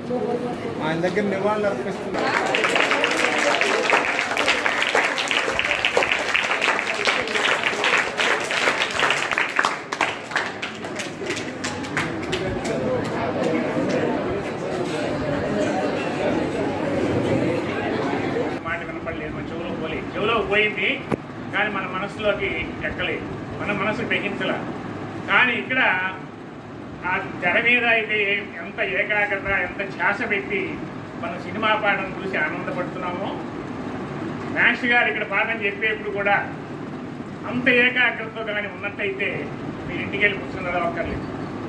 ఆయన దగ్గర నివాళులు అర్పిస్తున్నారు మాట వినపడలేదు మన చెవులో పోలేదు చెవులో పోయింది కానీ మన మనసులోకి ఎక్కలేదు మన మనసు గ్రహించలే కానీ ఇక్కడ ఆ తెర మీద అయితే ఎంత ఏకాగ్రత ఎంత ధ్యాస పెట్టి మన సినిమా పాఠం చూసి ఆనందపడుతున్నామో మాస్టర్ గారు ఇక్కడ పాఠం చెప్పేప్పుడు కూడా అంత ఏకాగ్రతతో కానీ ఉన్నట్టయితే మీరు ఇంటికి వెళ్ళి కూర్చుని చదవక్కర్లేదు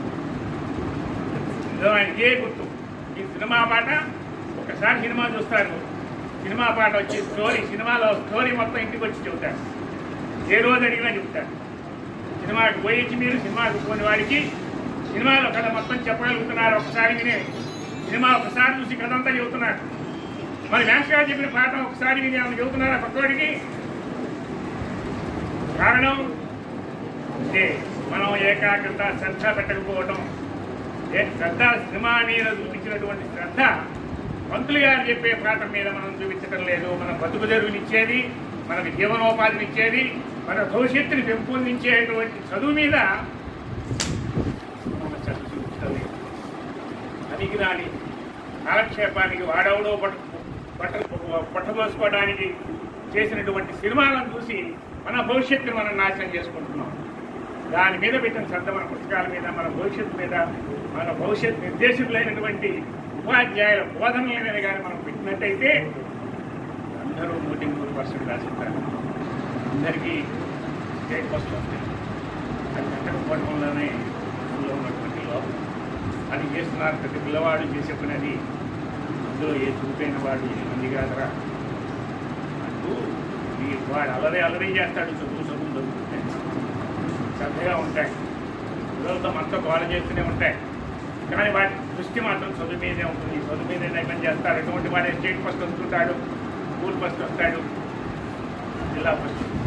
ఇదో ఇదే గుర్తు ఈ సినిమా పాట ఒకసారి సినిమా చూస్తారు సినిమా పాట వచ్చి స్టోరీ సినిమాలో స్టోరీ మొత్తం ఇంటికి వచ్చి చెబుతారు ఏ రోజు అడిగినా చెప్తారు సినిమాకి పోయించి మీరు సినిమాకి పోని వాడికి సినిమాలో కథ మొత్తం చెప్పగలుగుతున్నారు ఒకసారి విని సినిమా ఒకసారి చూసి కథ అంతా చెబుతున్నారు మరి వ్యాస్ గారు చెప్పిన పాఠం ఒకసారి విని ఏమైనా చెబుతున్నారా పక్కవాడికి కారణం ఇదే మనం ఏకాగ్రత శ్రద్ధ పెట్టకపోవడం ఏ శ్రద్ధ సినిమా మీద చూపించినటువంటి శ్రద్ధ మంత్రులు గారు చెప్పే పాఠం మీద మనం చూపించడం లేదు మన బతుకు తెరువునిచ్చేది మనకు జీవనోపాధినిచ్చేది మన భవిష్యత్తుని పెంపొందించేటువంటి చదువు మీద మనం శ్రద్ధ చూపించడం లేదు పనికి రాని కాలక్షేపానికి వాడవడో పట్టు పట్ట పట్టబోసుకోవడానికి చేసినటువంటి సినిమాలను చూసి మన భవిష్యత్తుని మనం నాశనం చేసుకుంటున్నాం దాని మీద పెట్టిన శ్రద్ధ మన పుస్తకాల మీద మన భవిష్యత్తు మీద మన భవిష్యత్ నిర్దేశకులైనటువంటి ఉపాధ్యాయుల బోధనల మీద కానీ మనం పెట్టినట్టయితే అందరూ నూటి నూరు పర్సెంట్ రాసిస్తారు అందరికీ స్టేట్ ఫస్ట్ వస్తాయి అది పెట్టకపోవడంలోనే అందులో ఉన్నటువంటి లోపం అది చేస్తున్నారు ప్రతి పిల్లవాడు చేసే పని అది అందులో ఏ చూపైన వాడు ఏ మంది కాదరా అంటూ ఈ వాడు అలరి అలరి చేస్తాడు చదువు చదువు చదువుతుంటే శ్రద్ధగా ఉంటాయి పిల్లలతో మనతో గోల చేస్తూనే ఉంటాయి కానీ వాటి దృష్టి మాత్రం చదువు మీదే ఉంటుంది చదువు మీదే నైపం చేస్తారు ఎటువంటి వాడే స్టేట్ ఫస్ట్ వస్తుంటాడు స్కూల్ ఫస్ట్ వస్తాడు జిల్లా ఫస్ట్